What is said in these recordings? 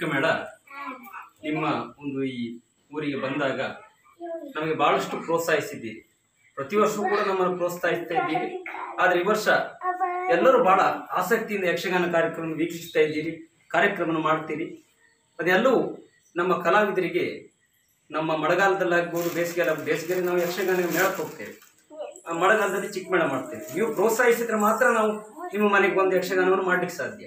ಚಿಕ್ಕಮೇಳ ನಿಮ್ಮ ಒಂದು ಈ ಊರಿಗೆ ಬಂದಾಗ ನಮಗೆ ಬಹಳಷ್ಟು ಪ್ರೋತ್ಸಾಹಿಸಿದ್ದೀರಿ ಪ್ರತಿ ವರ್ಷವೂ ಕೂಡ ನಮ್ಮನ್ನು ಪ್ರೋತ್ಸಾಹಿಸ್ತಾ ಇದ್ದೀರಿ ಆದರೆ ಈ ವರ್ಷ ಎಲ್ಲರೂ ಬಹಳ ಆಸಕ್ತಿಯಿಂದ ಯಕ್ಷಗಾನ ಕಾರ್ಯಕ್ರಮ ವೀಕ್ಷಿಸ್ತಾ ಇದ್ದೀರಿ ಕಾರ್ಯಕ್ರಮ ಮಾಡ್ತೀರಿ ಅದೆಲ್ಲವೂ ನಮ್ಮ ಕಲಾವಿದರಿಗೆ ನಮ್ಮ ಮಳೆಗಾಲದಲ್ಲಾಗ್ಬೋದು ಬೇಸಿಗೆ ಬೇಸಿಗೆಯಲ್ಲಿ ನಾವು ಯಕ್ಷಗಾನ ಮೇಳಕ್ಕೆ ಹೋಗ್ತೇವೆ ಆ ಮಳೆಗಾಲದಲ್ಲಿ ಚಿಕ್ಕ ಮೇಳ ಮಾಡ್ತೇವೆ ನೀವು ಪ್ರೋತ್ಸಾಹಿಸಿದ್ರೆ ಮಾತ್ರ ನಾವು ನಿಮ್ಮ ಮನೆಗೆ ಬಂದು ಯಕ್ಷಗಾನವನ್ನು ಮಾಡ್ಲಿಕ್ಕೆ ಸಾಧ್ಯ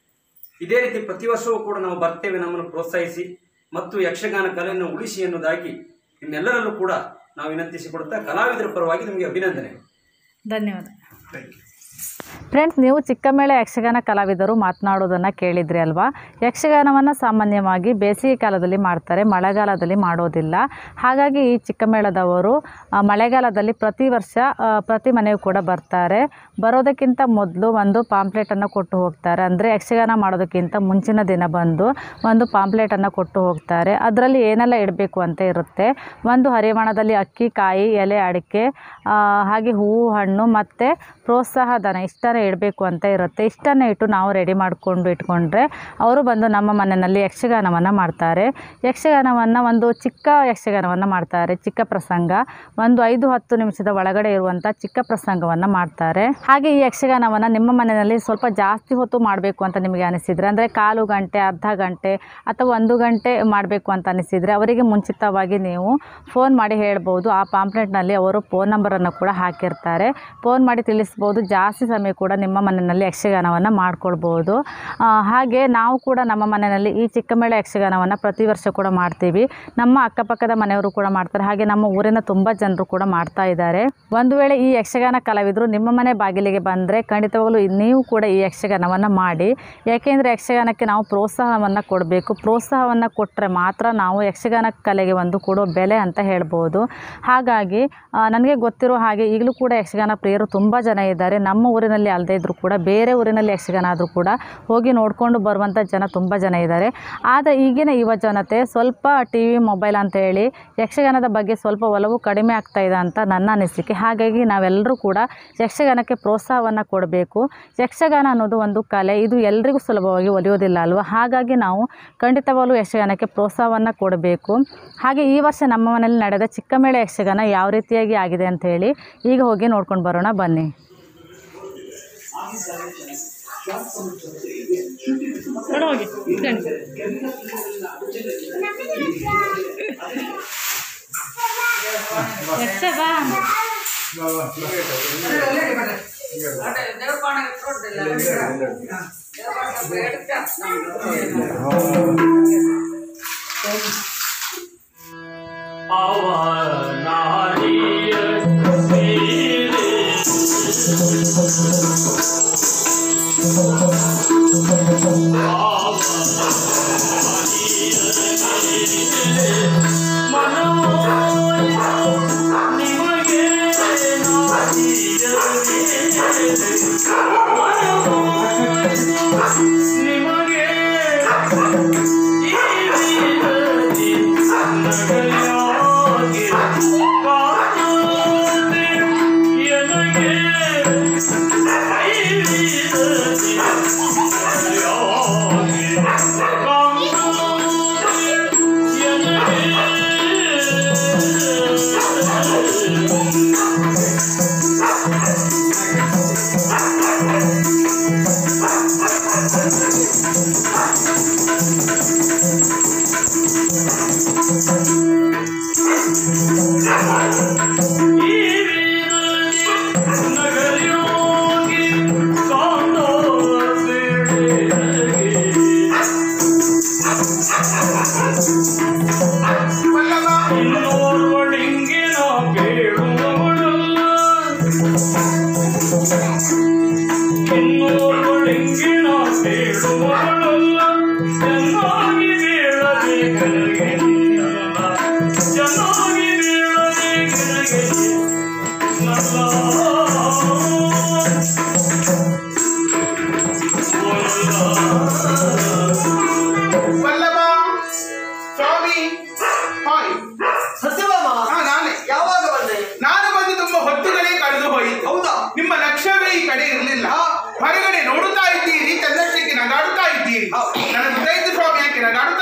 ಇದೇ ರೀತಿ ಪ್ರತಿ ವರ್ಷವೂ ಕೂಡ ನಾವು ಬರ್ತೇವೆ ನಮ್ಮನ್ನು ಪ್ರೋತ್ಸಾಹಿಸಿ ಮತ್ತು ಯಕ್ಷಗಾನ ಕಲೆಯನ್ನು ಉಳಿಸಿ ಎನ್ನುವುದಾಗಿ ನಿಮ್ಮೆಲ್ಲರಲ್ಲೂ ಕೂಡ ನಾವು ವಿನಂತಿಸಿಕೊಡುತ್ತಾ ಕಲಾವಿದರ ಪರವಾಗಿ ನಿಮಗೆ ಅಭಿನಂದನೆ ಧನ್ಯವಾದ ಥ್ಯಾಂಕ್ ಯು ಫ್ರೆಂಡ್ಸ್ ನೀವು ಚಿಕ್ಕಮೇಳೆ ಯಕ್ಷಗಾನ ಕಲಾವಿದರು ಮಾತನಾಡೋದನ್ನು ಕೇಳಿದ್ರಿ ಅಲ್ವಾ ಯಕ್ಷಗಾನವನ್ನು ಸಾಮಾನ್ಯವಾಗಿ ಬೇಸಿಗೆ ಕಾಲದಲ್ಲಿ ಮಾಡ್ತಾರೆ ಮಳೆಗಾಲದಲ್ಲಿ ಮಾಡೋದಿಲ್ಲ ಹಾಗಾಗಿ ಈ ಚಿಕ್ಕಮೇಳದವರು ಆ, ಮಳೆಗಾಲದಲ್ಲಿ ಪ್ರತಿ ವರ್ಷ ಆ, ಪ್ರತಿ ಮನೆಯೂ ಕೂಡ ಬರ್ತಾರೆ ಬರೋದಕ್ಕಿಂತ ಮೊದಲು ಒಂದು ಪಾಂಪ್ಲೆಟನ್ನು ಕೊಟ್ಟು ಹೋಗ್ತಾರೆ ಅಂದರೆ ಯಕ್ಷಗಾನ ಮಾಡೋದಕ್ಕಿಂತ ಮುಂಚಿನ ದಿನ ಬಂದು ಒಂದು ಪಾಂಪ್ಲೆಟನ್ನು ಕೊಟ್ಟು ಹೋಗ್ತಾರೆ ಅದರಲ್ಲಿ ಏನೆಲ್ಲ ಇಡಬೇಕು ಅಂತ ಇರುತ್ತೆ ಒಂದು ಹರಿವಾಣದಲ್ಲಿ ಅಕ್ಕಿ ಕಾಯಿ ಎಲೆ ಅಡಿಕೆ ಆ, ಹಾಗೆ ಹೂವು ಹಣ್ಣು ಮತ್ತು ಪ್ರೋತ್ಸಾಹ ಧನ ಇಷ್ಟನೇ ಇಡಬೇಕು ಅಂತ ಇರುತ್ತೆ ಇಷ್ಟನ್ನೇ ಇಟ್ಟು ನಾವು ರೆಡಿ ಮಾಡಿಕೊಂಡು ಇಟ್ಕೊಂಡ್ರೆ ಅವರು ಬಂದು ನಮ್ಮ ಮನೆಯಲ್ಲಿ ಯಕ್ಷಗಾನವನ್ನು ಮಾಡ್ತಾರೆ ಯಕ್ಷಗಾನವನ್ನು ಒಂದು ಚಿಕ್ಕ ಯಕ್ಷಗಾನವನ್ನು ಮಾಡ್ತಾರೆ ಚಿಕ್ಕ ಪ್ರಸಂಗ ಒಂದು ಐದು ಹತ್ತು ನಿಮಿಷದ ಒಳಗಡೆ ಇರುವಂಥ ಚಿಕ್ಕ ಪ್ರಸಂಗವನ್ನು ಮಾಡ್ತಾರೆ ಹಾಗೆ ಈ ಯಕ್ಷಗಾನವನ್ನು ನಿಮ್ಮ ಮನೆಯಲ್ಲಿ ಸ್ವಲ್ಪ ಜಾಸ್ತಿ ಹೊತ್ತು ಮಾಡಬೇಕು ಅಂತ ನಿಮಗೆ ಅನಿಸಿದರೆ ಅಂದರೆ ಕಾಲು ಗಂಟೆ ಅರ್ಧ ಗಂಟೆ ಅಥವಾ ಒಂದು ಗಂಟೆ ಮಾಡಬೇಕು ಅಂತ ಅನಿಸಿದರೆ ಅವರಿಗೆ ಮುಂಚಿತವಾಗಿ ನೀವು ಫೋನ್ ಮಾಡಿ ಹೇಳ್ಬೋದು ಆ ಪಾಂಪ್ಲೆಟ್ನಲ್ಲಿ ಅವರು ಫೋನ್ ನಂಬರನ್ನು ಕೂಡ ಹಾಕಿರ್ತಾರೆ ಫೋನ್ ಮಾಡಿ ತಿಳಿಸ್ಬೋದು ಜಾಸ್ತಿ ಸಮಯ ಕೂಡ ನಿಮ್ಮ ಮನೆಯಲ್ಲಿ ಯಕ್ಷಗಾನವನ್ನು ಮಾಡ್ಕೊಳ್ಬೋದು ಆ, ಹಾಗೆ ನಾವು ಕೂಡ ನಮ್ಮ ಮನೆಯಲ್ಲಿ ಈ ಚಿಕ್ಕಮೇಳ ಯಕ್ಷಗಾನವನ್ನು ಪ್ರತಿ ವರ್ಷ ಕೂಡ ಮಾಡ್ತೀವಿ ನಮ್ಮ ಅಕ್ಕಪಕ್ಕದ ಮನೆಯವರು ಕೂಡ ಮಾಡ್ತಾರೆ ಹಾಗೆ ನಮ್ಮ ಊರಿನ ತುಂಬ ಜನರು ಕೂಡ ಮಾಡ್ತಾ ಇದ್ದಾರೆ ಒಂದು ವೇಳೆ ಈ ಯಕ್ಷಗಾನ ಕಲಾವಿದರು ನಿಮ್ಮ ಮನೆ ಬಾಗಿಲಿಗೆ ಬಂದರೆ ಖಂಡಿತವಾಗಲೂ ನೀವು ಕೂಡ ಈ ಯಕ್ಷಗಾನವನ್ನು ಮಾಡಿ ಯಾಕೆಂದರೆ ಯಕ್ಷಗಾನಕ್ಕೆ ನಾವು ಪ್ರೋತ್ಸಾಹವನ್ನು ಕೊಡಬೇಕು ಪ್ರೋತ್ಸಾಹವನ್ನು ಕೊಟ್ಟರೆ ಮಾತ್ರ ನಾವು ಯಕ್ಷಗಾನ ಕಲೆಗೆ ಒಂದು ಕೊಡೋ ಬೆಲೆ ಅಂತ ಹೇಳ್ಬೋದು ಹಾಗಾಗಿ ಆ, ನನಗೆ ಗೊತ್ತಿರೋ ಹಾಗೆ ಈಗಲೂ ಕೂಡ ಯಕ್ಷಗಾನ ಪ್ರಿಯರು ತುಂಬ ಜನ ಇದ್ದಾರೆ ನಮ್ಮ ಊರಿನಲ್ಲಿ ಅಲ್ಲದೆ ಇದ್ದರೂ ಕೂಡ ಬೇರೆ ಊರಿನಲ್ಲಿ ಯಕ್ಷಗಾನ ಆದರೂ ಕೂಡ ಹೋಗಿ ನೋಡಿಕೊಂಡು ಬರುವಂಥ ಜನ ತುಂಬ ಜನ ಇದ್ದಾರೆ ಆದರೆ ಈಗಿನ ಯುವ ಜನತೆ ಸ್ವಲ್ಪ ಟಿ ವಿ ಮೊಬೈಲ್ ಅಂತ ಹೇಳಿ ಯಕ್ಷಗಾನದ ಬಗ್ಗೆ ಸ್ವಲ್ಪ ಒಲವು ಕಡಿಮೆ ಆಗ್ತಾ ಇದೆ ಅಂತ ನನ್ನ ಅನಿಸಿಕೆ ಹಾಗಾಗಿ ನಾವೆಲ್ಲರೂ ಕೂಡ ಯಕ್ಷಗಾನಕ್ಕೆ ಪ್ರೋತ್ಸಾಹವನ್ನು ಕೊಡಬೇಕು ಯಕ್ಷಗಾನ ಅನ್ನೋದು ಒಂದು ಕಲೆ ಇದು ಎಲ್ರಿಗೂ ಸುಲಭವಾಗಿ ಒಲಿಯೋದಿಲ್ಲ ಅಲ್ವಾ ಹಾಗಾಗಿ ನಾವು ಖಂಡಿತವಾಗ್ಲೂ ಯಕ್ಷಗಾನಕ್ಕೆ ಪ್ರೋತ್ಸಾಹವನ್ನು ಕೊಡಬೇಕು ಹಾಗೆ ಈ ವರ್ಷ ನಮ್ಮ ಮನೆಯಲ್ಲಿ ನಡೆದ ಚಿಕ್ಕಮೇಳ ಯಕ್ಷಗಾನ ಯಾವ ರೀತಿಯಾಗಿ ಆಗಿದೆ ಅಂತ ಹೇಳಿ ಈಗ ಹೋಗಿ ನೋಡ್ಕೊಂಡು ಬರೋಣ ಬನ್ನಿ ವಲ್ಲಭ ಸ್ವಾಮಿ ಹಾಯ್ ಸತ್ಯಭಾಮ ಹಾ ನಾನೇ ಯಾವಾಗ ಬಂದೆ ನಾನು ಬಂದು ತುಂಬಾ ಹೊತ್ತುಗಳೇ ಕಳೆದು ಹೋಯಿತು ಹೌದಾ ನಿಮ್ಮ ಲಕ್ಷ್ಯವೇ ಈ ಕಡೆ ಇರಲಿಲ್ಲ ಹೊರಗಡೆ ನೋಡುತ್ತಾ ಇದ್ದೀರಿ ಚಂದ್ರಶೇಖಿ ನಗಾಡುತ್ತಾ ಇದ್ದೀರಿ ನನ್ನ ಗೊತ್ತಾಯ್ತು ಸ್ವಾಮಿ ಯಾಕೆ ನಗಾಡುತ್ತಾ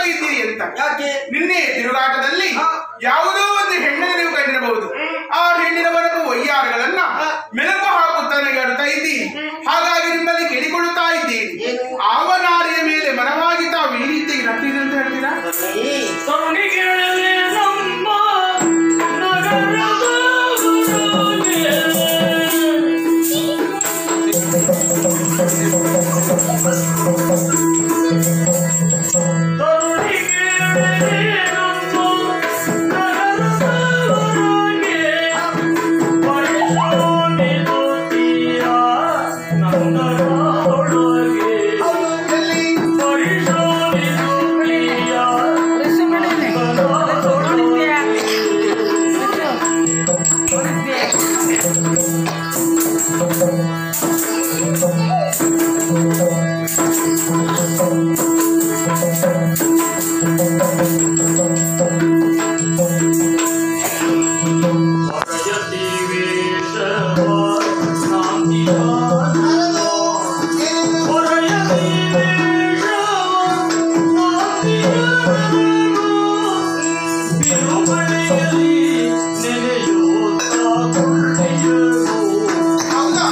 ಹೌದಾ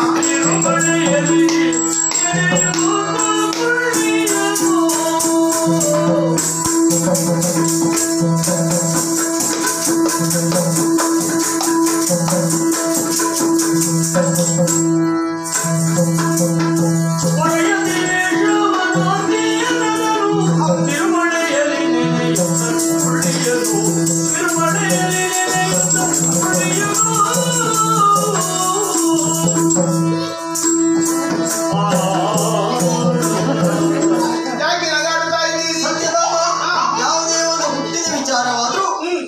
ಯಾಕೆ ನಗಾಡ್ತಾ ಇದ್ದೀರಿ ಸತ್ಯಭಾಮ ಯಾವುದೇ ಒಂದು ಹುಟ್ಟಿದ ವಿಚಾರವಾದ್ರೂ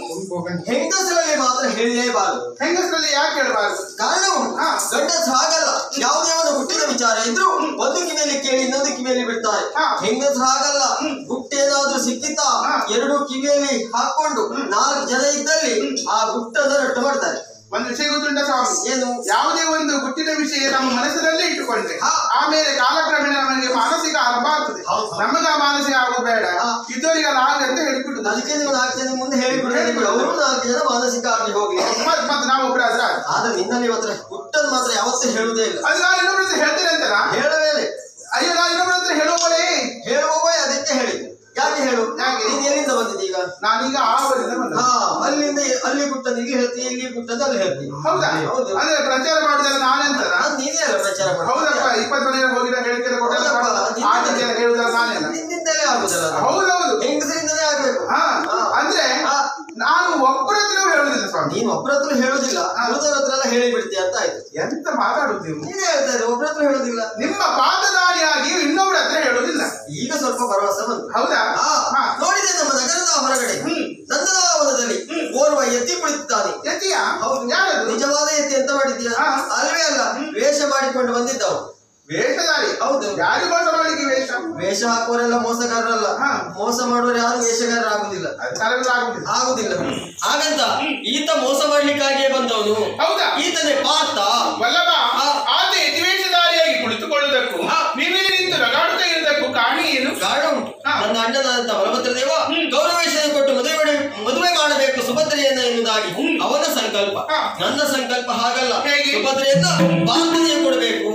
ಹೆಂಗಸರಲ್ಲಿ ಮಾತ್ರ ಹೇಳಲೇಬಾರದು ಹೆಂಗಸರಲ್ಲಿ ಯಾಕೆ ಹೇಳ್ಬಾರ್ದು ಕಾರಣ ಉಂಟು ಹಾ. ಗಂಡಸು ಹಾಗಲ್ಲ ಯಾವುದೇ ಒಂದು ಹುಟ್ಟಿದ ವಿಚಾರ ಇದ್ರು ಒಂದು ಕಿವಿಯಲ್ಲಿ ಕೇಳಿ ಇನ್ನೊಂದು ಕಿವಿಯಲ್ಲಿ ಬಿಡ್ತಾರೆ ಹಾ. ಹೆಂಗಸರು ಹಾಗಲ್ಲ ಗುಟ್ಟೇನಾದ್ರೂ ಸಿಕ್ಕಿತಾ ಹಾ. ಎರಡು ಕಿವಿಯಲ್ಲಿ ಹಾಕೊಂಡು ನಾಲ್ಕು ಜನ ಇದ್ದಲ್ಲಿ ಆ ಗುಟ್ಟನ್ನು ರಟ್ಟು ಮಾಡ್ತಾರೆ ಒಂದು ವಿಷಯ ಗೊತ್ತುಂಟ ಸ್ವಾಮಿ ಏನು ಯಾವುದೇ ಒಂದು ಗುಟ್ಟಿನ ವಿಷಯ ನಮ್ಮ ಮನಸ್ಸಿನಲ್ಲೇ ಇಟ್ಟುಕೊಂಡ್ರೆ ಹಾ. ಆಮೇಲೆ ಕಾಲಕ್ರಮೇಣ ನಮಗೆ ಮಾನಸಿಕ ಆರಂಭ ಆಗ್ತದೆ ಹೌದು. ನಮಗ ಆ ಮಾನಸಿಕ ಆಗೋದು ಬೇಡ ಹಾ. ಇದ್ದವರಿಗೆ ಅದು ಹಾಗೆ ಅಂತ ಹೇಳಿಬಿಡುದು ಅದಕ್ಕೆ ನೀವು ನಾಲ್ಕು ಜನ ಮುಂದೆ ಹೇಳಿಬಿಡ್ರಿ ಅವರು ನಾಲ್ಕು ಜನ ಮಾನಸಿಕ ಆಗಿ ಹೋಗ್ಲಿ ಮತ್ ಮತ್ತೆ ನಾವು ಒಬ್ಬರ ಹತ್ರ ಆದ್ರೆ ನಿನ್ನಲ್ಲಿ ಮಾತ್ರ ಗುಟ್ಟನ್ನು ಮಾತ್ರ ಯಾವತ್ತೂ ಹೇಳುವುದೇ ಇಲ್ಲ ಅದು ನಾನು ಇನ್ನೊಬ್ಬರ ಹತ್ರ ಹೇಳ್ತೇನೆ ಅಂತನಾ ಹೇಳವೇಲೆ ಅಯ್ಯೋ ನಾನು ಇನ್ನೊಬ್ಬರ ಹತ್ರ ಹೇಳುವವಳೇ ಹೇಳುವ ಅದಕ್ಕೆ ಹೇಳಿದ್ದು ಯಾಕೆ ಹೇಳು ಯಾಕೆ? ನೀನ್ ಎಲ್ಲಿಂದ ಬಂದಿದ್ದೀಗ ನಾನೀಗ ಆವರಿಂದ ಬಂದ ಹಾ ಅಲ್ಲಿಂದ ಅಲ್ಲಿ ಗುಟ್ಟದ ಇಲ್ಲಿ ಹೇಳ್ತೀನಿ ಇಲ್ಲಿ ಗುಟ್ಟದ ಅಲ್ಲಿ ಹೇಳ್ತೀನಿ ಹೌದಾ ಹೌದು. ಅಂದ್ರೆ ಪ್ರಚಾರ ಮಾಡಿದಾಗ ನಾನೆಂತನ ನಾನ್ ನೀನೇ ಅಲ್ಲ ಪ್ರಚಾರ ಮಾಡು. ಹೌದಪ್ಪ ಇಪ್ಪತ್ತು ಮನೆ ಹೋಗಿದ ಹೇಳಿಕೆಲ್ಲ ಕೊಟ್ಟಲ್ಲ ಹೌದಪ್ಪ, ಆ ರೀತಿ ಎಲ್ಲ ಹೇಳುದಲ್ಲ ನಾನೇನ ನಿನ್ನಿಂದಲೇ ಆಗುದಲ್ಲ ಅದು. ಹೌದೌದು ಹೆಂಗಸರಿಂದಲೇ ಆಗ್ಬೇಕು ಹಾ ಹಾ. ಅಂದ್ರೆ ಹಾ. ನಾನು ಒಬ್ಬರ ಹತ್ರವೂ ಹೇಳುದಿಲ್ಲ ಸ್ವಾಮಿ ನೀನ್ ಒಬ್ಬರ ಹತ್ರ ಹೇಳುದಿಲ್ಲ ಉಳಿದವ್ರ ಹತ್ರ ಎಲ್ಲ ಹೇಳಿ ಬಿಡ್ತೀಯ ಅಂತ ಆಯ್ತು ಎಂತ ಮಾತಾಡುದು ನೀವು ನೀನೇ ಹೇಳ್ತಾ ಇದ್ದೆ ಒಬ್ಬರ ಹತ್ರ ಹೇಳುದಿಲ್ಲ ನಿಮ್ಮ ಪಾತದಾರಿಯಾಗಿ ಇನ್ನೊಬ್ಬರ ಹತ್ರ ಹೇಳುದಿಲ್ಲ ಈಗ ಸ್ವಲ್ಪ ಭರವಸೆ ಬಂತು ಹೌದಾ ಹಾ ಹಾ. ನೋಡಿದೆ ನಮ್ಮ ನಗರದ ಹೊರಗಡೆ ನಂದನಾವನದಲ್ಲಿ ಓರ್ವ ಎತ್ತಿ ಕುಳಿತಿದ್ದಾನೆ ಎತ್ತಿಯಾ ಹೌದು ಯಾರದು ನಿಜವಾದ ಎತ್ತಿ ಎಂತ ಮಾಡಿದ್ಯಾ ಹಾ. ಅಲ್ವೇ ಅಲ್ಲ ವೇಷ ಮಾಡಿಕೊಂಡು ಬಂದಿದ್ದವು ವೇಷಧಾರಿ ಹೌದು ಯಾರು ಮೋಸ ಮಾಡ್ಲಿಕ್ಕೆ ವೇಷ ವೇಷ ಹಾಕುವರೆಲ್ಲ ಮೋಸಗಾರರಲ್ಲ ಹಾ. ಮೋಸ ಮಾಡುವವರು ಯಾರು ವೇಷಗಾರರಾಗುದಿಲ್ಲ ಅದು ಕರೆದ್ರೆ ಆಗುದಿಲ್ಲ ಆಗುದಿಲ್ಲ ಹಾಗಂತ ಈತ ಮೋಸ ಮಾಡ್ಲಿಕ್ಕಾಗಿಯೇ ಬಂದವನು ಹೌದಾ ಈತನೇ ಪಾರ್ಥ ವಲ್ಲಭ ಹಾ. ಆತ ಯತಿವೇಷಧಾರಿಯಾಗಿ ಕುಳಿತುಕೊಳ್ಳುವುದಕ್ಕೂ ನೀವಿಲ್ಲಿ ನಿಂತು ನಗಾಡುತ್ತಾ ಇರುವುದಕ್ಕೂ ಕಾರಣ ಏನು ಕಾರಣ ಉಂಟು ಹಾ. ನನ್ನ ಅಣ್ಣನಾದಂತ ಬಲಭದ್ರ ದೇವ ಗೌರವೇಶನ ಕೊಟ್ಟು ಮದುವೆ ಮಾಡಿ- ಮದುವೆ ಮಾಡಬೇಕು ಸುಭದ್ರೆಯನ್ನ ಎನ್ನುವುದಾಗಿ ಅವನ ಸಂಕಲ್ಪ ಹಾ. ನನ್ನ ಸಂಕಲ್ಪ ಹಾಗಲ್ಲ ಹೇಗೆ? ಸುಭದ್ರೆಯನ್ನ ಪಾರ್ಥನಿಗೆ ಕೊಡಬೇಕು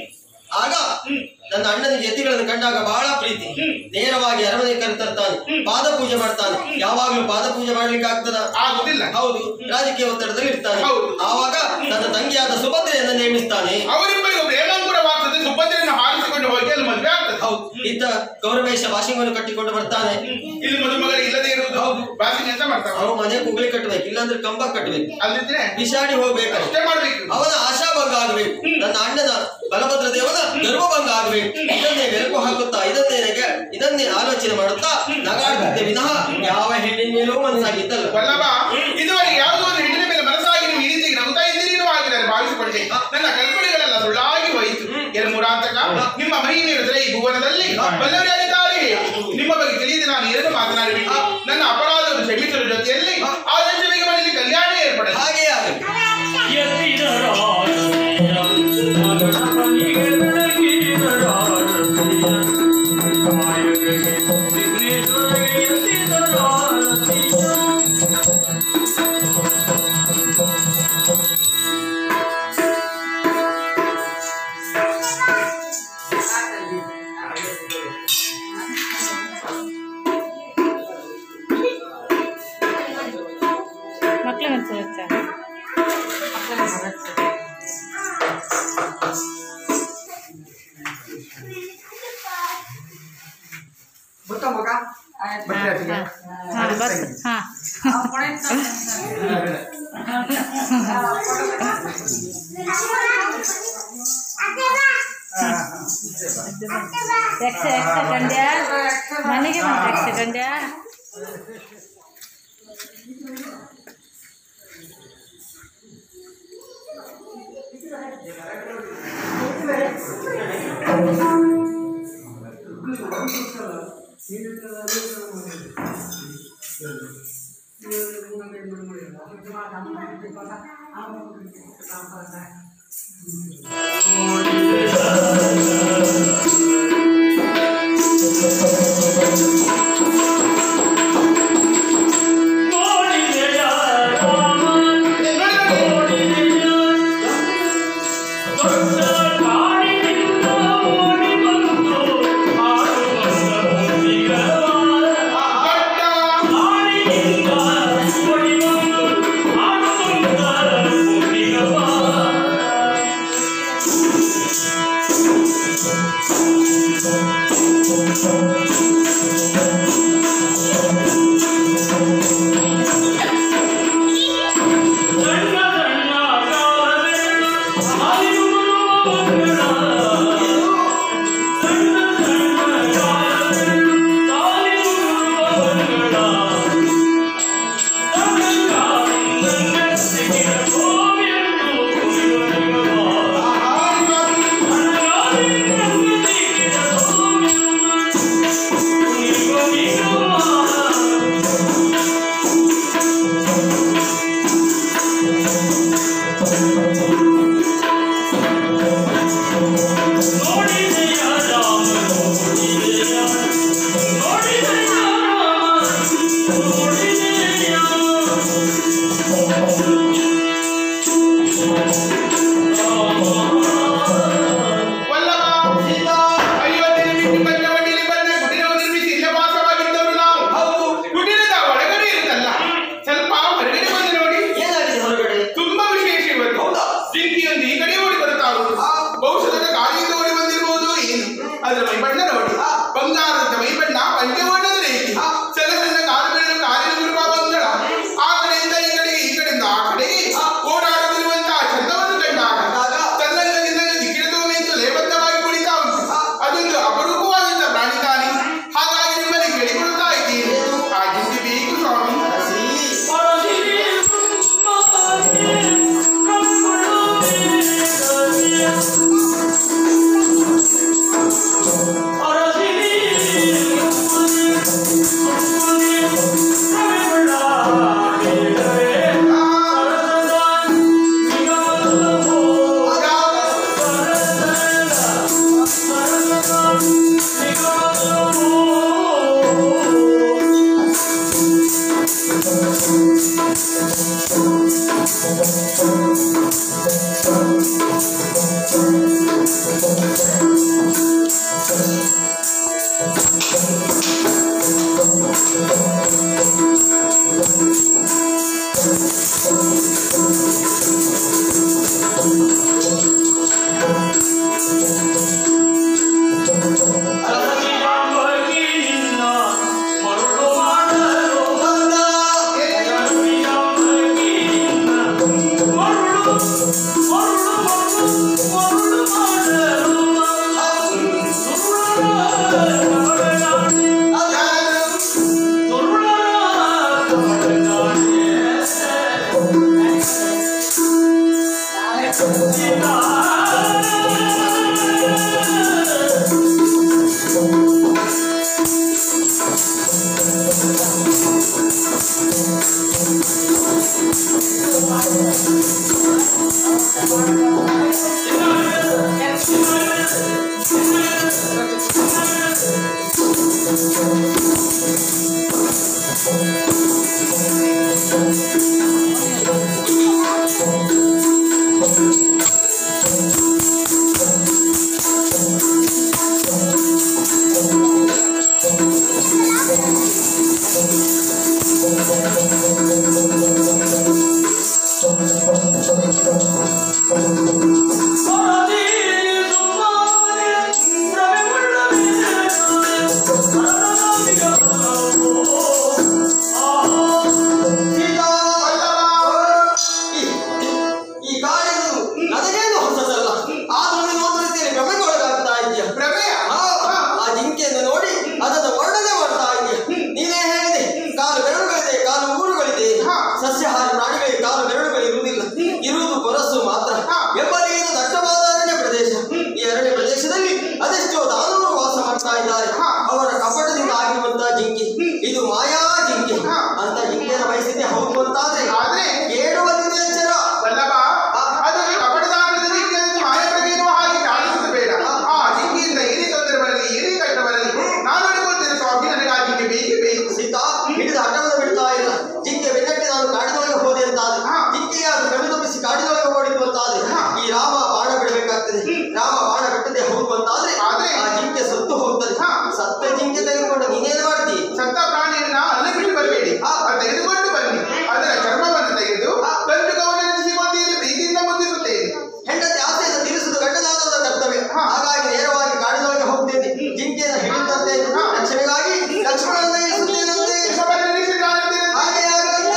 ಆಗ ನನ್ನ ಅಣ್ಣನಿಗೆ ಎತ್ತಿಗಳನ್ನು ಕಂಡಾಗ ಬಹಳ ಪ್ರೀತಿ ನೇರವಾಗಿ ಅರಮನೆ ಕರೆತರ್ತಾನೆ ಪಾದ ಪೂಜೆ ಮಾಡ್ತಾನೆ ಯಾವಾಗ್ಲೂ ಪಾದ ಪೂಜೆ ಮಾಡ್ಲಿಕ್ಕೆ ಆಗ್ತದ ಆಗುದಿಲ್ಲ ಹೌದು ರಾಜಕೀಯ ಒತ್ತಡದಲ್ಲಿ ಇರ್ತಾನೆ ಹೌದು. ಆವಾಗ ನನ್ನ ತಂಗಿಯಾದ ಸುಭದ್ರೆಯನ್ನ ನೇಮಿಸ್ತಾನೆ ಅವರಿಬ್ಬರಿಗೂ ಪ್ರೇಮಾಂಕುರವಾಗ್ತದೆ ಸುಭದ್ರೆಯನ್ನು ಹಾರಿಸಿಕೊಂಡು ಹೋಗಿ ಅಲ್ಲಿ ಮದುವೆ ಆಗ್ತದೆ ಹೌದು ಇತ್ತ ಗೌರವೇಶ ವಾಷಿಂಗನ್ನು ಕಟ್ಟಿಕೊಂಡು ಬರ್ತಾನೆ ಇಲ್ಲಿ ಮದುಮಗಳು ಇಲ್ಲದೆ ಇರುವುದು ಹೌದು. ಬಾಸಿಂಗ್ ಎಂತ ಮಾಡ್ತಾವ ಅವನು ಮನೆ ಕುಗ್ಲಿ ಕಟ್ಟಬೇಕು ಇಲ್ಲಾಂದ್ರೆ ಕಂಬ ಕಟ್ಟಬೇಕು ಅಲ್ಲಿದ್ರೆ ಬಿಸಾಡಿ ಹೋಗ್ಬೇಕು ಅಷ್ಟೇ ಮಾಡ್ಬೇಕು ಅವನ ಆಶಾಭಂಗ ಆಗಬೇಕು ನನ್ನ ಅಣ್ಣನ ಬಲಭದ್ರ ದೇವನ ಗರ್ವಭಂಗ ಆಗಬೇಕು ಇದನ್ನೇ ಬೆಳಕು ಹಾಕುತ್ತಾ ಇದನ್ನೇ ನಗೆ ಇದನ್ನೇ ಆಲೋಚನೆ ಮಾಡುತ್ತಾ ನಗಾಡುತ್ತಿದ್ದೆ ವಿನಃ ಯಾವ ಹೆಣ್ಣಿನ ಮೇಲೂ ಮನಸ್ಸಾಗಿದ್ದಲ್ಲ ವಲ್ಲಭ ಇದುವರೆಗೆ ಯಾವುದೋ ಒಂದು ಹೆಣ್ಣಿನ ಮೇಲೆ ಮನಸ್ಸಾಗಿ ನೀವು ಈ ರೀತಿ ನಗುತ್ತಾ ಇದ್ದೀರಿ ಆಗಿ ನಾನು ಭಾವಿಸಿಕೊಂಡೆ ನನ್ನ ಕಲ್ಪನೆಗಳೆಲ್ಲ ಸುಳ್ಳಾಗಿ ಹೋಯಿತು ಎರ ಮುರಾಂತಕ ನಿಮ್ಮ ಮಹಿಮೆಯಿದ್ರೆ ಈ ಭುವನದಲ್ಲಿ ಬಲ್ಲವರೇ ಅಧಿಕಾರಿ ನಿಮ್ಮ ಬಗ್ಗೆ ತಿಳಿಯದೆ ನಾನು ಏನನ್ನು ಮಾತನಾಡಬೇಕು ನನ್ನ ಅಪರಾಧವನ್ನು ಕ್ಷಮಿಸುವ ಜೊತೆಯಲ್ಲಿ ಆ ದೇಶವಿಗೆ ಮನೆಯಲ್ಲಿ ಕಲ್ಯಾಣ ಏರ್ಪಡಲಿ ಹಾಗೆಯೇ ಆಗಲಿ ಮಕ್ಳು ಅನ್ಸುತ್ತೆ ಗೊತ್ತಾ ಮಗ ಹಾಂ ಬರ್ತೀನಿ ಹಾಂ ಯಕ್ಷ ಯಕ್ಷ ಗಂಡ್ಯ ಮನೆಗೆ ಬಂತ ಯಕ್ಷ ಗಂಡ್ಯ ವಲ್ಲಭ ಅಯೋಧ್ಯೆ ಬಿಟ್ಟು ಬಂದ ಮಡಿಲಿ ಬಂದ ಕುಟೀರವು ನಿರ್ಮಿಸಿ ಇಲ್ಲೇ ವಾಸವಾಗಿದ್ದವರು ನಾವು ಕುಟೀರದ ಒಳಗಡೆ ಇರುತ್ತಲ್ಲ ಸ್ವಲ್ಪ ಹೊರಗಡೆ ಬಂದು ನೋಡಿ ಏನಾಗಿದೆ ಹೊರಗಡೆ ತುಂಬಾ ವಿಶೇಷ ಇವತ್ತು ಹೌದಾ? ಬೆಂಕಿಯೊಂದು ಈ ಕಡೆ ಓಡಿ ಬರುತ್ತಾ ಉಂಟು ಬಹುಶಃ ಗಾಳಿಯಿಂದ ಓಡಿ ಬಂದಿರಬಹುದು ಏನು ಅದರ ಮೈಬಣ್ಣ ನೋಡಿ ಬಂಗಾರದ ಮೈಬಣ್ಣ ಪಂಚವರ್ಣದ ರೀತಿ ಸಣ್ಣ ಸಣ್ಣ ಕಾಲು ಬೆರಳು ಕಾಲಿನ ಗುರುಬ ಬಂಗಳ ಆ ಕಡೆಯಿಂದ ಈ ಕಡೆಗೆ ಈ ಕಡೆಯಿಂದ ಆ ಕಡೆಗೆ ಓಡಾಡುತ್ತಿರುವಂತಹ ಚಂದವನ್ನು ಕಂಡಾಗ ತನ್ನನ್ನು ನಿನ್ನನ್ನು ದಿಕ್ಕಿನ ತೋಮೆಂದು ಲೇಬದ್ಧವಾಗಿ ಕುಳಿತಾ ಉಂಟು ಅದೊಂದು ಅಪರೂಪವಾದಂತಹ ಪ್ರಾಣಿ ತಾನೆ ಹಾಗಾಗಿ ನಿಮ್ಮಲ್ಲಿ ಕೇಳಿಕೊಳ್ತಾ ಇದ್ದೀನಿ ಆ ಜಿಂದಿ ಬೇಕು ಸ್ವಾಮಿ ಆ ಸೀತಾ ಹಿಡಿದ ಹಠವನ್ನು ಬಿಡ್ತಾ ಇಲ್ಲ ಜಿಂಕೆ ಬೆನ್ನಟ್ಟಿ ನಾನು ಕಾಡಿನೊಳಗೆ ಹೋದೆ ಅಂತಾದ್ರೆ ಜಿಂಕೆಗೆ ಅದು ಕಣ್ಣು ತಪ್ಪಿಸಿ ಕಾಡಿನೊಳಗೆ ಓಡಿತು ಅಂತಾದ್ರೆ ಈ ರಾಮ ಬಾಣ ಬಿಡಬೇಕಾಗ್ತದೆ ರಾಮ ಬಾಣ ಬಿಟ್ಟದೆ ಹೌದು ಅಂತಾದ್ರೆ ಆದ್ರೆ? ಆ ಜಿಂಕೆ ಸತ್ತು ಹೋಗ್ತದೆ ಹಾ. ಸತ್ತ ಜಿಂಕೆ ತೆಗೆದುಕೊಂಡು ನೀನೇನು ಮಾಡ್ತಿ ಸತ್ತ ಪ್ರಾಣಿಯನ್ನ ಅಲ್ಲಿ ಬಿಟ್ಟು ಬರಬೇಡಿ ಅದು ತೆಗೆದುಕೊಂಡು ಬನ್ನಿ ಅದರ ಚರ್ಮವನ್ನು ತೆಗೆದು ಗಂಟುಕವನ್ನು ನೆನೆಸಿಕೊಂಡಿರಿ ಪ್ರೀತಿಯಿಂದ ಬಂಧಿಸುತ್ತೇನೆ ಹೆಂಡತಿ ಆಸೆಯನ್ನು ತೀರಿಸುವುದು ಗಂಡನಾದವರ ಕರ್ತವ್ಯ ಹಾಗಾಗಿ ನೇರವಾಗಿ ಕಾಡಿನೊಳಗೆ ಹೋಗ್ತೇನೆ ಜಿಂಕೆಯನ್ನು ಹಿಡಿಯುತ್ತಂತೆ ರಕ್ಷಣೆಗಾಗಿ ಲಕ್ಷ್ಮಣನ ಇರಿಸುತ್ತೇನಂತೆ ಕೃಷ್ಣವನ್ನು ನಿಲ್ಲಿಸಿದ್ದಾನಂತೆ. ಹಾಗೆ ಆಗಂತೆ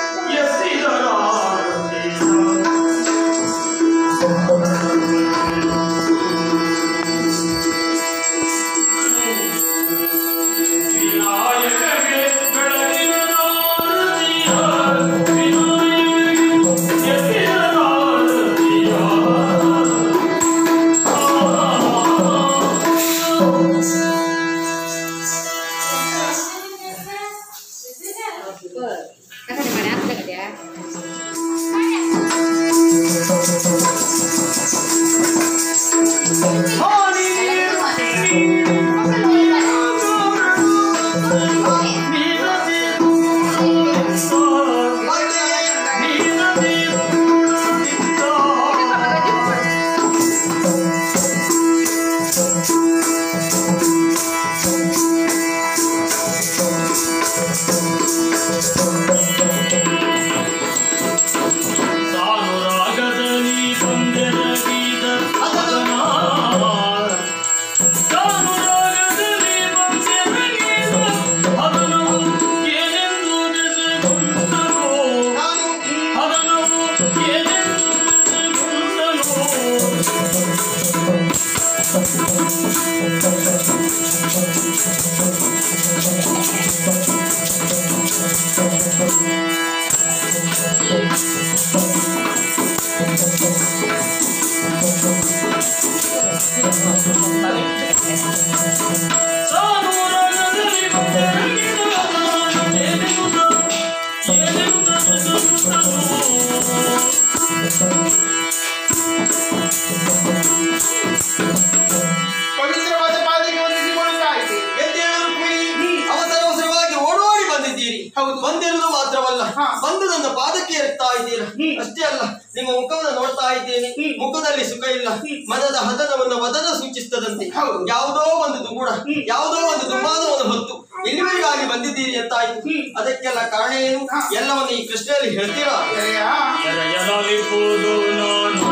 ಪವಿತ್ರವಾದ ಪಾದಕ್ಕೆ ವಂದಿಸಿಕೊಳ್ಳುತ್ತಾ ಇದ್ದೆ. ಎದ್ದೇಳು ಕುಯಿ. ಅವಸರ ಅವಸರವಾಗಿ ಓಡೋಡಿ ಬಂದಿದ್ದೀರಿ ಹೌದು. ಬಂದಿರುವುದು ಮಾತ್ರವಲ್ಲ ಹಾ. ಬಂದು ನನ್ನ ಪಾದಕ್ಕೆ ಏರ್ತಾ ಇದ್ದೀರಾ ಅಷ್ಟೇ ಅಲ್ಲ ನಿಮ್ಮ ಮುಖವನ್ನು ನೋಡ್ತಾ ಇದ್ದೇನೆ ಮುಖದಲ್ಲಿ ಸುಖ ಇಲ್ಲ ಮನದ ಹತನವನ್ನು ವದನ ಸೂಚಿಸ್ತದಂತೆ ಹೌದು. ಯಾವುದೋ ಒಂದು ದುಗುಡ ಯಾವುದೋ ಒಂದು ದುಮಾನವನ್ನು ಹೊತ್ತು ಇಲ್ಲಿವರೆಗಾಗಿ ಬಂದಿದ್ದೀರಿ ಅಂತಾಯ್ತು ಅದಕ್ಕೆಲ್ಲ ಕಾರಣ ಏನು ಎಲ್ಲವನ್ನು ಈ ಕೃಷ್ಣಲ್ಲಿ ಹೇಳ್ತೀರಾ ಗೆಳೆಯ, ಎರೆಯಲಾಲಿಪುದು ನಾನು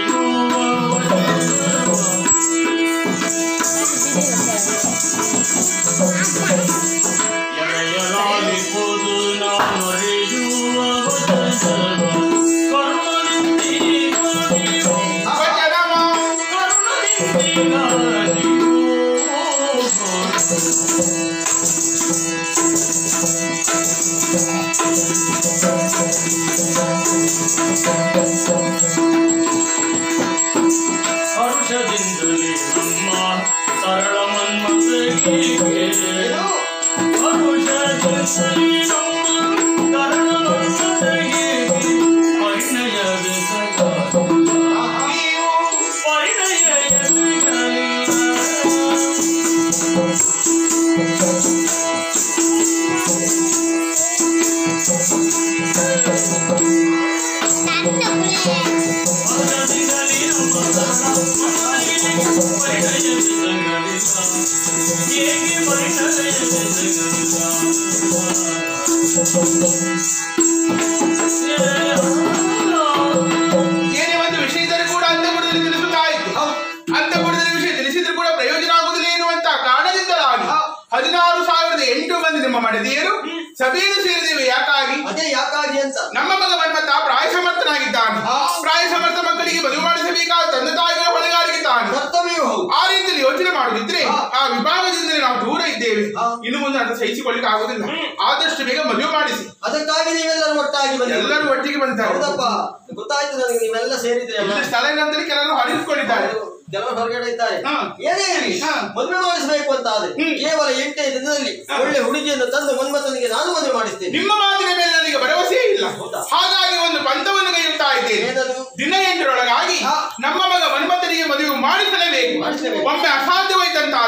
ಎರೆಯಲಾಲಿಪುದು ನಾನು ಕರುಣದಿಂದೀಗ ವಚನಮ ಕರುಣದಿಂದೀಗ ಹರುಷದಿಂದಲೇ ನಮ್ಮ ಸರಳ ಮನ್ಮತಿಗೆ ಏನು? ಹರುಷದಿಂದಲೇ ನಮ್ಮ ಸರಳ ಮನ್ಮತಿಗೆ ಪರಿಣಯದ ಸಗ ನೀವು ಪರಿಣಯ ಸಗಲಿಲ್ಲ. ಹರುಷದಿಂದಲೇ ನಮ್ಮ ಸರಳ ಮನ್ಮತಿಗೆ ಪರಿಣಯದ ಸಗಲಿಲ್ಲ. ಹೇಗೆ ಪರಿಣಯದ ಸಗಲಿಲ್ಲ. ಏನೇ ಒಂದು ವಿಷಯದಲ್ಲಿ ಕೂಡ ಅಂತಃಪುರದಲ್ಲಿ ತಿಳಿಸುತ್ತಾ ಇತ್ತು ಅಂತಃಪುರದಲ್ಲಿ ವಿಷಯ ತಿಳಿಸಿದ್ರು ಕೂಡ ಪ್ರಯೋಜನ ಆಗುವುದಿಲ್ಲ ಎನ್ನುವಂತ ಕಾರಣದಿಂದಲಾಗಿ ಹದಿನಾರು ಸಾವಿರದ ಎಂಟು ಮಂದಿ ನಿಮ್ಮ ಮಡದಿಯರು ಸಭೆಯನ್ನು ಸೇರಿದ್ದೇವೆ ಯಾಕಾಗಿ ಅದೇ ಯಾಕಾಗಿ ಅಂತ ನಮ್ಮ ಮಗ ಮನ್ಮತ ಪ್ರಾಯ ಸಮರ್ಥನಾಗಿದ್ದಾನೆ ಪ್ರಾಯ ಸಮರ್ಥ ಮಕ್ಕಳಿಗೆ ಮದುವೆ ಮಾಡಿಸಬೇಕಾದ ತಂದೆ ತಾಯಿಗಳ ಹೊಣೆಗಾರಿಕೆ ತಾನು ಕರ್ತವ್ಯವೂ ಹೌದು ಆ ರೀತಿಯಲ್ಲಿ ಯೋಚನೆ ಮಾಡುತ್ತಿದ್ರೆ ಆ ವಿಭಾಗದಿಂದಲೇ ನಾವು ದೂರ ಇದ್ದೇವೆ ಇನ್ನು ಮುಂದೆ ಅದು ಸಹಿಸಿಕೊಳ್ಳಿಕ್ಕೆ ಆಗುದಿಲ್ಲ ಆದಷ್ಟು ಬೇಗ ಮದುವೆ ಮಾಡಿಸಿ ಅದಕ್ಕಾಗಿ ನೀವೆಲ್ಲರೂ ಒಟ್ಟಾಗಿ ಬಂದಿದ್ದೀರಿ ಎಲ್ಲರೂ ಒಟ್ಟಿಗೆ ಬಂದಿದ್ದಾರೆ ಹೌದಪ್ಪ ಗೊತ್ತಾಯ್ತು ನನಗೆ ನೀವೆಲ್ಲ ಸೇರಿದ್ರಿ ಅಲ್ಲ ಇಲ್ಲಿ ಸ್ಥಳ ಇಲ್ಲಂತಲೇ ಕೆಲವರು ಹರಿದುಕೊಂಡಿದ್ದಾರೆ ಕೆಲವರು ಹೊರಗಡೆ ಇದ್ದಾರೆ ಹಾ. ಏನೇ ಇರಲಿ ಹಾ. ಮದುವೆ ಮಾಡಿಸಬೇಕು ಅಂತ ಆದ್ರೆ ಹ್ಮ್. ಕೇವಲ ಎಂಟೇ ದಿನದಲ್ಲಿ ಒಳ್ಳೆ ಹುಡುಗಿಯನ್ನು ತಂದು ಮನ್ಮಥನಿಗೆ ನಾನು ಮದುವೆ ಮಾಡಿಸ್ತೇನೆ ನಿಮ್ಮ ಮಾತಿನ ಮೇಲೆ ನನಗೆ ಭರವಸೆಯೇ ಇಲ್ಲ ಹೌದಾ? ಹಾಗಾಗಿ ಒಂದು ಪಂಥವನ್ನು ಕೈಯುತ್ತಾ ಇದ್ದೇನೆ ಏನದು ದಿನ ಎಂಟರೊಳಗಾಗಿ ಹಾ. ನಮ್ಮ ಮಗ ಮನ್ಮಥನಿಗೆ ಮದುವೆ ಮಾಡಿಸಲೇಬೇಕು ಮಾಡಿಸಲೇಬೇಕು. ಒಮ್ಮೆ ಅಸಾಧ್ಯವಾಯ್ತಂತಾದ್ರೆ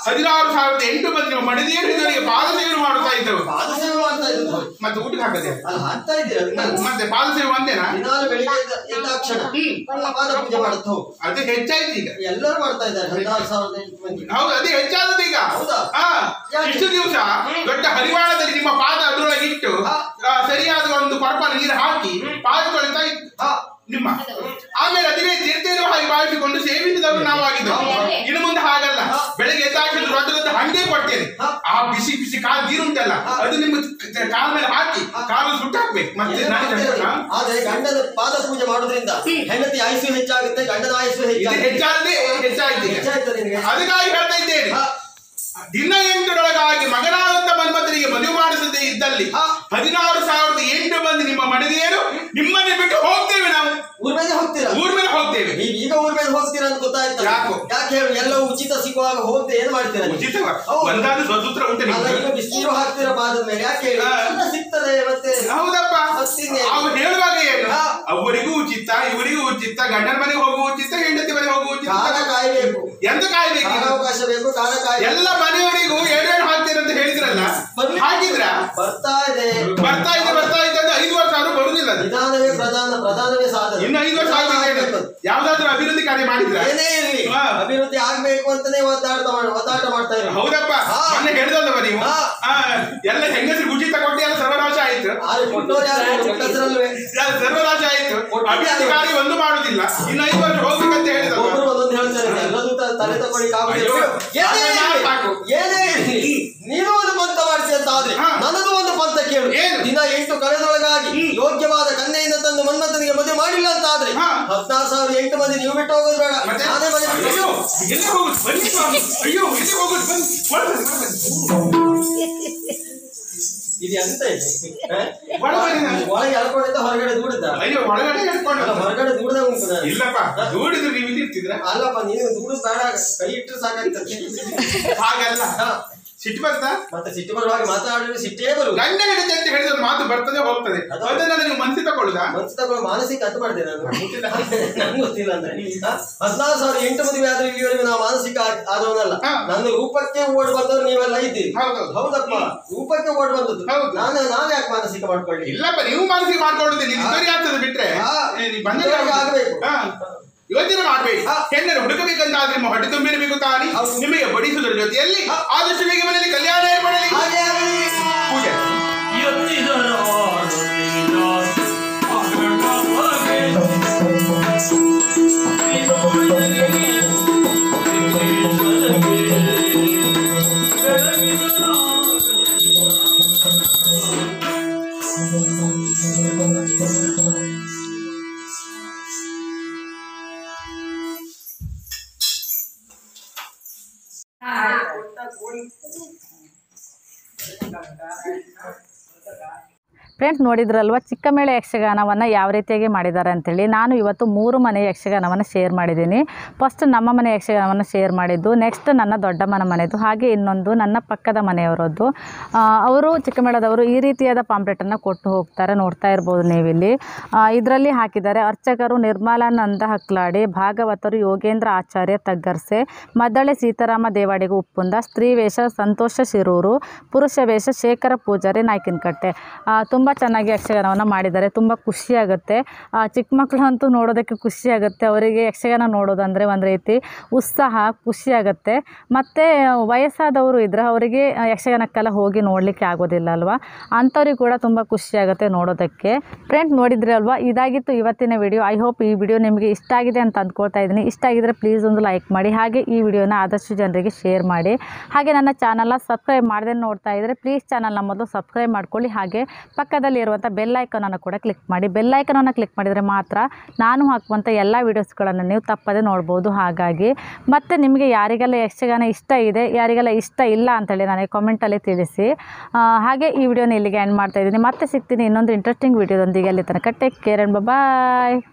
ಹದಿನಾರು ಸಾವಿರದ ಎಂಟು ಮಂದಿ ಮಡಿದೇರು ಇದರಿಗೆ ಪಾದ ಸೇವೆ ಮಾಡುತ್ತಾ ಇದ್ದವು ಪಾದ ಸೇವೆ ಮಾಡ್ತಾ ಇದ್ರು ಮತ್ತೆ ಊಟಕ್ಕೆ ಹಾಕದೆ ಅಲ್ಲ ಹಾಕ್ತಾ ಇದ್ದೀರಾ ಅದನ್ನ? ಮತ್ತೆ ಪಾದ ಸೇವೆ ಒಂದೇನಾ ದಿನಾಲು ಬೆಳಿಗ್ಗೆ ಎದ್ದ ಎದ್ದಾಕ್ಷಣ ಪಾದ ಪೂಜೆ ಮಾಡುತ್ತ ಹೋಗು ಅದು ಹೆಚ್ಚಾಯ್ತು ಈಗ ಎಲ್ಲರೂ ಮಾಡ್ತಾ ಇದ್ದಾರೆ ಹದಿನಾರು ಸಾವಿರದ ಎಂಟು ಮಂದಿ ಹೌದು ಅದೇ ಹೆಚ್ಚಾದದ್ದು ಈಗ ಹೌದಾ? ಹಾ ಯಾಕೆ? ಇಷ್ಟು ದಿವಸ ದೊಡ್ಡ ಹರಿವಾಣದಲ್ಲಿ ನಿಮ್ಮ ಪಾದ ಅದರೊಳಗಿಟ್ಟು ಆ, ಸರಿಯಾದ ಒಂದು ಕೊರಪ ನೀರು ಹಾಕಿ ಪಾದ ತೊಳಿತಾ ಇತ್ತು ಹಾ. ನಿಮ್ಮ ಆಮೇಲೆ ಅದಿನೇ ತೀರ್ಥೇನು ಹಾಗೆ ಭಾವಿಸಿಕೊಂಡು ಸೇವಿಸಿದವರು ನಾವಾಗಿದ್ದವು ಇನ್ನು ಮುಂದೆ ಹಾಗಲ್ಲ ಬೆಳಗ್ಗೆ ಎದ್ದಾಕಿದ್ರು ದೊಡ್ಡ ದೊಡ್ಡ ಹಂಗೆ ಕೊಡ್ತೇನೆ ಆ ಬಿಸಿ ಬಿಸಿ ಕಾಲು ನೀರುಂಟಲ್ಲ ಅದು ನಿಮ್ಮ ಕ- ಕಾಲ ಮೇಲೆ ಹಾಕಿ ಕಾಲು ಸುಟ್ಟು ಹಾಕ್ಬೇಕು ಮತ್ತೆ ಏನು ನನಗೆ ಮಾಡ್ತೀರಿ? ಹಾ? ಆದ್ರೆ ಗಂಡನ ಪಾದ ಪೂಜೆ ಮಾಡೋದ್ರಿಂದ ಹೆಂಡತಿ ಆಯುಸ್ಸು ಹೆಚ್ಚಾಗುತ್ತೆ ಗಂಡನ ಆಯುಸ್ಸು ಇದು ಹೆಚ್ಚಾಗುತ್ತೆ ಹೆಚ್ಚಾಗದೆ ಹೆಚ್ಚಾಯ್ತು ಈಗ. ಹೆಚ್ಚಾಯ್ತು ನಿನಗೆ ಅದಕ್ಕಾಗಿ ಹೇಳ್ತಾ ಇದ್ದೇನೆ ಹಾ. ದಿನ ಎಂಟರೊಳಗಾಗಿ ಮಗನಾದಂತ ಮನ್ಮಥನಿಗೆ ಮದುವೆ ಮಾಡಿಸದೆ ಇದ್ದಲ್ಲಿ ಹಾ. ಹದಿನಾರು ಸಾವಿರದ ಎಂಟು ಮಂದಿ ನಿಮ್ಮ ಮಡದಿಯರು ನಿಮ್ಮನ್ನೇ ಬಿಟ್ಟು ಹೋಗ್ತೇವೆ ನಾವು ಊರ್ ಮೇಲೆ ಹೋಗ್ತೀರಾ ಊರ್ ಮೇಲೆ ಹೋಗ್ತೇವೆ ನೀವು ಈಗ ಊರ್ ಮೇಲೆ ಹೋಗ್ತೀರಾ ಅಂತ ಗೊತ್ತಾಯ್ತು ಯಾಕೋ? ಯಾಕೆ ಹೇಳು ಎಲ್ಲವೂ ಉಚಿತ ಸಿಗುವಾಗ ಹೋಗ್ದೆ ಏನ್ ಮಾಡ್ತೀರಾ ನೀವು? ಉಚಿತವ ಹೌದು. ಒಂದಾದ್ರೂ ಸ್ವತಂತ್ರ ಉಂಟು ಅಲ್ಲ ನಿಮ್ಗೆ? ಈಗ ಬಿಸಿನೀರು ಹಾಕ್ತೀರಾ ಪಾದದ ಮೇಲೆ ಯಾಕೆ ಹೇಳಿ ಹಾ. ಎಲ್ಲ ಸಿಗ್ತದೆ ಮತ್ತೆ ಹೌದಪ್ಪ ಮತ್ತಿನ್ನೇನು? ಅವ್ರು ಹೇಳುವಾಗ ಏನು ಹಾ. ಅವರಿಗೂ ಉಚಿತ ಇವರಿಗೂ ಉಚಿತ ಗಂಡನ ಮನೆಗೆ ಹೋಗುವ ಉಚಿತ ಹೆಂಡತಿ ಮನೆಗೆ ಹೋಗುವ ಉಚಿತ ಕಾಲ ಕಾಯ್ಬೇಕು ಎಂತ ಕಾಯ್ಬೇಕು ಈಗ? ಕಾಲಾವಕಾಶ ಬೇಕು ಕಾಲ ಕಾಯ್ಬೇಕು ಎಲ್ಲ ಮನೆಯವರಿಗೂ ಏನೇನು ಹಾಕ್ತೀರ ಅಂತ ಹೇಳಿದ್ರಲ್ಲ ಬರ್ಲಿ. ಹಾಕಿದ್ರ ಬರ್ತಾ ಇದೆ ಬರ್ತಾ ಇದೆ ಬರ್ತಾ ಇದೆ ಅಂತ ಐದು ವರ್ಷ ಆದ್ರೂ ಬರುದಿಲ್ಲ ಅದು ನಿಧಾನವೇ ಪ್ರಧಾನ ಪ್ರಧಾನವೇ ಸಾಧನ ಇನ್ನು ಐದು ವರ್ಷ ಆಗಿದೆ ಯಾವ್ದಾದ್ರು ಅಭಿವೃದ್ಧಿ ಕಾರ್ಯ ಮಾಡಿದ್ರ ಏನೇ ಇರ್ಲಿ ಹಾ. ಅಭಿವೃದ್ಧಿ ಆಗ್ಬೇಕು ಅಂತಾನೆ ಒದ್ದಾಟ ಮಾಡ- ಒದ್ದಾಟ ಮಾಡ್ತಾ ಇರೋದು ಹೌದಪ್ಪ ಹಾ. ಮೊನ್ನೆ ಹೇಳಿದಲ್ವ ನೀವು ಹಾ. ಆ, ಎಲ್ಲ ಹೆಂಗಸರು ಉಚಿತ ಕೊಟ್ಟಿ ಎಲ್ಲ ಸರ್ವನಾಶ ಆಯ್ತು ಆದ್ರೆ ಕೊಟ್ಟೋರು ಯಾರು ಹೆಸರಲ್ವೇ ಎಲ್ಲ ಸರ್ವನಾಶ ಆಯ್ತು ಅಭಿವೃದ್ಧಿ ಕಾರ್ಯ ಒಂದು ಮಾಡುದಿಲ್ಲ ಇನ್ನು ಐದು ವರ್ಷ ಹೋಗ್ಬೇಕಂತ ಹೇಳಿದಲ್ವ ಒಬ್ರು ಒಂದೊಂದು ಹೇಳ್ತಾರೆ ಎಲ್ಲದೂ ತ- ತಲೆ ತಗೊಳ್ಳಿಕ್ಕೆ ಆಗುದಿಲ್ಲ. ಅಯ್ಯೋ. ಏನೇ ಇರ್ಲಿ, ಸಾಕು. ಏನೇ ಇರ್ಲಿ, ನೀನು ಒಂದು ಪಂಥ ಮಾಡಿಸಿ ಅಂತ ಆದ್ರೆ ಹಾ. ನನ್ನದು ಒಂದು ಪಂಥ ಕೇಳು ಏನು? ದಿನ ಎಂಟು ಕಳೆದೊಳಗಾಗಿ ಯೋಗ್ಯವಾದ ಕನ್ಯೆಯಿಂದ ತಂದು ಮನ್ಮಥನಿಗೆ ಮದುವೆ ಮಾಡಿಲ್ಲ ಅಂತ ಆದ್ರೆ ಹಾ. ಹದಿನಾರು ಸಾವಿರ ಎಂಟು ಮಂದಿ ನೀವು ಬಿಟ್ಟು ಹೋಗೋದು ಬೇಡ ಮತ್ತೆ ನಾನೇ ಮನೆ ಬಿಟ್ಟು ಅಯ್ಯೋ ಎಲ್ಲಿ ಹೋಗುದು ಬನ್ನಿ ಸ್ವಾಮಿ ಅಯ್ಯೋ ಎಲ್ಲಿ ಹೋಗುದು ಬನ್ನಿ ಒಳಬನ್ನಿ, ಒಳಬನ್ನಿ. ಇದು ಎಂತ ಇದೆ ಹ? ಒಳಬನ್ನಿ ನಾನು. ಒಳಗೆ ಎಳ್ಕೊಂಡಿದ್ದ ಹೊರಗಡೆ ದೂಡಿದ್ದ ಅಯ್ಯೋ ಒಳಗಡೆ ಹೇಳ್ಕೊಂಡು ಅಲ್ಲ, ಹೊರಗಡೆ ದೂಡದ ಉಂಟು ನಾನು. ಇಲ್ಲಪ್ಪ ನೋಡಿದ್ರೆ ನೀವು ಇಲ್ಲಿ ಇರ್ತಿದ್ರ ಅಲ್ಲಪ್ಪ ನೀನು ದೂಡು ಬೇಡ ಕೈ ಇಟ್ಟರೆ ಸಾಕಾಗ್ತದೆ ಹಾಗಲ್ಲ ಸಿಟ್ಟು ಬರ್ತಾ ಮತ್ತೆ ಸಿಟ್ಟು ಬರುವಾಗ ಮಾತಾಡಿದ್ರೆ ಸಿಟ್ಟೇ ಬರು ಗಂಡ ಹೆಂಡತಿ ಅಂತ ಹೇಳಿದ ಒಂದು ಮಾತು ಬರ್ತದೆ ಹೋಗ್ತದೆ ಅದು- ಅದನ್ನ ನೀವು ಮನಸ್ಸಿ ತಗೊಳ್ಳುದಾ ಮನ್ಸು ತಗೊಂಡು ಮಾನಸಿಕ ಅಂತ ಮಾಡಿದೆ ನಾನು ನಂಗೆ ಗೊತ್ತಿಲ್ಲ ಅಂದ್ರೆ ಹ? ಹದಿನಾರು ಸಾವಿರ ಎಂಟು ಮದುವೆ ಆದ್ರೆ ಇಲ್ಲಿವರೆಗೂ ನಾವು ಮಾನಸಿಕ ಆಗ್- ಆದವನಲ್ಲ ಹಾ. ನನ್ನ ರೂಪಕ್ಕೆ ಓಡ್ ಬಂದವರು ನೀವೆಲ್ಲ ಇದ್ದೀರಿ ಹೌದೌದು. ಹೌದಪ್ಪ ರೂಪಕ್ಕೆ ಓಡ್ ಬಂದದ್ದು ಹೌದು. ನಾನು ನಾನು ಯಾಕೆ ಮಾನಸಿಕ ಮಾಡ್ಕೊಳ್ಳಿ ಇಲ್ಲಪ್ಪ ನೀವು ಮನಸ್ಸಿಗೆ ಮಾಡ್ಕೊಳ್ಳುದಿಲ್ಲ ಇದು ಸರಿ ಆಗ್ತದೆ ಬಿಟ್ರೆ ಹಾ. ಏ, ನೀವು ಬಂದ್ರೆ ಇದುವರೆಗೆ ಆಗ್ಬೇಕು. ಹಾ. ಯೋಚನೆ ಮಾಡ್ಬೇಡಿ ಹಾ. ಹೆಣ್ಣರು ಹುಡುಕಬೇಕಂತಾದ್ರೆ ನಿಮ್ಮ ಹೊಟ್ಟೆ ತುಂಬಿರಬೇಕು ತಾನಿ ಹೌದು. ನಿಮಗೆ ಬಡಿಸುವುದರ ಜೊತೆಯಲ್ಲಿ ಆದಷ್ಟು ಬೇಗ ಮನೆಯಲ್ಲಿ ಕಲ್ಯಾಣ ಏರ್ಪಡಲಿ ಹಾಗೆ ಆಗಲಿ. ಪೂಜೆ ಫ್ರೆಂಡ್ಸ್ ನೋಡಿದ್ರಲ್ವ ಚಿಕ್ಕಮೇಳೆ ಯಕ್ಷಗಾನವನ್ನು ಯಾವ ರೀತಿಯಾಗಿ ಮಾಡಿದ್ದಾರೆ ಅಂತೇಳಿ ನಾನು ಇವತ್ತು ಮೂರು ಮನೆ ಯಕ್ಷಗಾನವನ್ನು ಶೇರ್ ಮಾಡಿದ್ದೀನಿ ಫಸ್ಟ್ ನಮ್ಮ ಮನೆ ಯಕ್ಷಗಾನವನ್ನು ಶೇರ್ ಮಾಡಿದ್ದು ನೆಕ್ಸ್ಟ್ ನನ್ನ ದೊಡ್ಡಮ್ಮನ ಮನೆಯದು ಹಾಗೆ ಇನ್ನೊಂದು ನನ್ನ ಪಕ್ಕದ ಮನೆಯವರದ್ದು ಆ, ಅವರು ಚಿಕ್ಕಮೇಳದವರು ಈ ರೀತಿಯಾದ ಪಾಂಪ್ಲೆಟನ್ನು ಕೊಟ್ಟು ಹೋಗ್ತಾರೆ ನೋಡ್ತಾ ಇರ್ಬೋದು ನೀವಿಲ್ಲಿ ಇದರಲ್ಲಿ ಹಾಕಿದ್ದಾರೆ ಅರ್ಚಕರು ನಿರ್ಮಲಾನಂದ ಹಕ್ಲಾಡಿ ಭಾಗವತರು ಯೋಗೇಂದ್ರ ಆಚಾರ್ಯ ತಗ್ಗರ್ಸೆ ಮದ್ದಳೆ ಸೀತಾರಾಮ ದೇವಾಡಿಗ ಉಪ್ಪುಂದ ಸ್ತ್ರೀ ವೇಷ ಸಂತೋಷ ಶಿರೂರು ಪುರುಷ ವೇಷ ಶೇಖರ ಪೂಜಾರಿ ನಾಯ್ಕಿನಕಟ್ಟೆ ತುಂಬ ಚೆನ್ನಾಗಿ ಯಕ್ಷಗಾನವನ್ನು ಮಾಡಿದ್ದಾರೆ ತುಂಬ ಖುಷಿಯಾಗುತ್ತೆ ಆ, ಚಿಕ್ಕ ಮಕ್ಕಳು ಅಂತೂ ನೋಡೋದಕ್ಕೆ ಖುಷಿಯಾಗುತ್ತೆ ಅವರಿಗೆ ಯಕ್ಷಗಾನ ನೋಡೋದಂದರೆ ಒಂದು ರೀತಿ ಉತ್ಸಾಹ ಖುಷಿಯಾಗುತ್ತೆ ಮತ್ತು ವಯಸ್ಸಾದವರು ಇದ್ದರೆ ಅವರಿಗೆ ಆ, ಯಕ್ಷಗಾನಕ್ಕೆಲ್ಲ ಹೋಗಿ ನೋಡಲಿಕ್ಕೆ ಆಗೋದಿಲ್ಲ ಅಲ್ವಾ ಅಂಥವ್ರಿಗೆ ಕೂಡ ತುಂಬ ಖುಷಿಯಾಗುತ್ತೆ ನೋಡೋದಕ್ಕೆ ಫ್ರೆಂಡ್ಸ್ ನೋಡಿದ್ರಿ ಅಲ್ವಾ ಇದಾಗಿತ್ತು ಇವತ್ತಿನ ವಿಡಿಯೋ ಐ ಹೋಪ್ ಈ ವಿಡಿಯೋ ನಿಮಗೆ ಇಷ್ಟ ಆಗಿದೆ ಅಂತ ಅಂದ್ಕೊಳ್ತಾ ಇದ್ದೀನಿ ಇಷ್ಟ ಆಗಿದ್ರೆ ಪ್ಲೀಸ್ ಒಂದು ಲೈಕ್ ಮಾಡಿ ಹಾಗೆ ಈ ವಿಡಿಯೋನ ಆದಷ್ಟು ಜನರಿಗೆ ಶೇರ್ ಮಾಡಿ ಹಾಗೆ ನನ್ನ ಚಾನಲ್ನ ಸಬ್ಸ್ಕ್ರೈಬ್ ಮಾಡದೆ ನೋಡ್ತಾ ಇದ್ದರೆ ಪ್ಲೀಸ್ ಚಾನಲ್ನ ಮೊದಲು ಸಬ್ಸ್ಕ್ರೈಬ್ ಮಾಡ್ಕೊಳ್ಳಿ ಹಾಗೆ ಪಕ್ಕದಲ್ಲಿ ಇರುವಂಥ ಬೆಲ್ ಐಕನನ್ನು ಕೂಡ ಕ್ಲಿಕ್ ಮಾಡಿ ಬೆಲ್ ಐಕನನ್ನು ಕ್ಲಿಕ್ ಮಾಡಿದರೆ ಮಾತ್ರ ನಾನು ಹಾಕುವಂಥ ಎಲ್ಲ ವೀಡಿಯೋಸ್ಗಳನ್ನು ನೀವು ತಪ್ಪದೆ ನೋಡ್ಬೋದು ಹಾಗಾಗಿ ಮತ್ತು ನಿಮಗೆ ಯಾರಿಗೆಲ್ಲ ಯಕ್ಷಗಾನ ಇಷ್ಟ ಇದೆ ಯಾರಿಗೆಲ್ಲ ಇಷ್ಟ ಇಲ್ಲ ಅಂತೇಳಿ ನನಗೆ ಕಾಮೆಂಟಲ್ಲಿ ತಿಳಿಸಿ ಆ, ಹಾಗೆ ಈ ವಿಡಿಯೋನ ಇಲ್ಲಿಗೆ ಎಂಡ್ ಮಾಡ್ತಾ ಇದ್ದೀನಿ ಮತ್ತೆ ಸಿಗ್ತೀನಿ ಇನ್ನೊಂದು ಇಂಟ್ರೆಸ್ಟಿಂಗ್ ವಿಡಿಯೋದೊಂದಿಗೆ ಅಲ್ಲಿ ತನಕ ಟೇಕ್ ಕೇರ್ ಆ್ಯಂಡ್ ಬಾಯ್